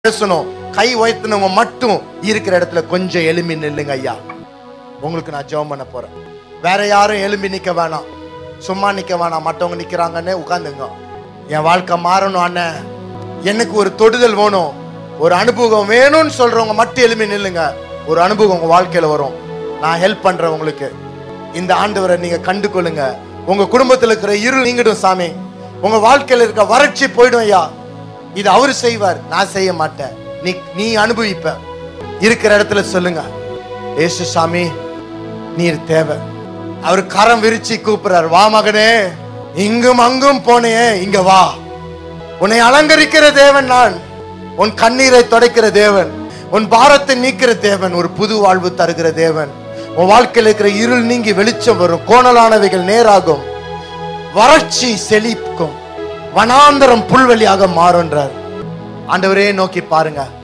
பேசணும் கை உயர்த்தினவங்க மட்டும் இருக்கிற இடத்துல கொஞ்சம் எலும்பி நில்லுங்க ஐயா உங்களுக்கு நான் ஜெபம் பண்ண போறேன் வேற யாரும் எலும்பி நிக்க வேணாம் சும்மா நிக்க வேணாம் மற்றவங்க நிக்கிறாங்கன்னு உட்காந்துங்க என் வாழ்க்கை மாறணும் அண்ணன் எனக்கு ஒரு தொடுதல் வேணும் ஒரு அனுபவம் வேணும்னு சொல்றவங்க மட்டும் எலும்பி நில்லுங்க ஒரு அனுபவம் உங்க வாழ்க்கையில வரும் நான் ஹெல்ப் பண்றேன் உங்களுக்கு இந்த ஆண்டவரை நீங்க கண்டு கொள்ளுங்க உங்க குடும்பத்துல இருக்கிற இருள் நீங்கிடும் சாமி உங்க வாழ்க்கையில இருக்க வறட்சி போயிடும் ஐயா இது அவரு செய்வார் நான் செய்ய மாட்டேன் நீ நீ அனுபவிப்ப இருக்கிற இடத்துல சொல்லுங்க ஏசு சாமி நீர் தேவை அவர் கரம் விரிச்சு கூப்பிடுறார் வா மகனே இங்கும் அங்கும் போனே இங்க வா உன்னை அலங்கரிக்கிற தேவன் நான் உன் கண்ணீரை துடைக்கிற தேவன் உன் பாரத்தை நீக்கிற தேவன் ஒரு புது வாழ்வு தருகிற தேவன் உன் வாழ்க்கையில் இருக்கிற இருள் நீங்கி வெளிச்சம் வரும் கோணலானவைகள் நேராகும் வறட்சி செழிக்கும் வனாந்தரம் புல்வெளியாக மாறுன்றார் ஆண்டவரே நோக்கி பாருங்க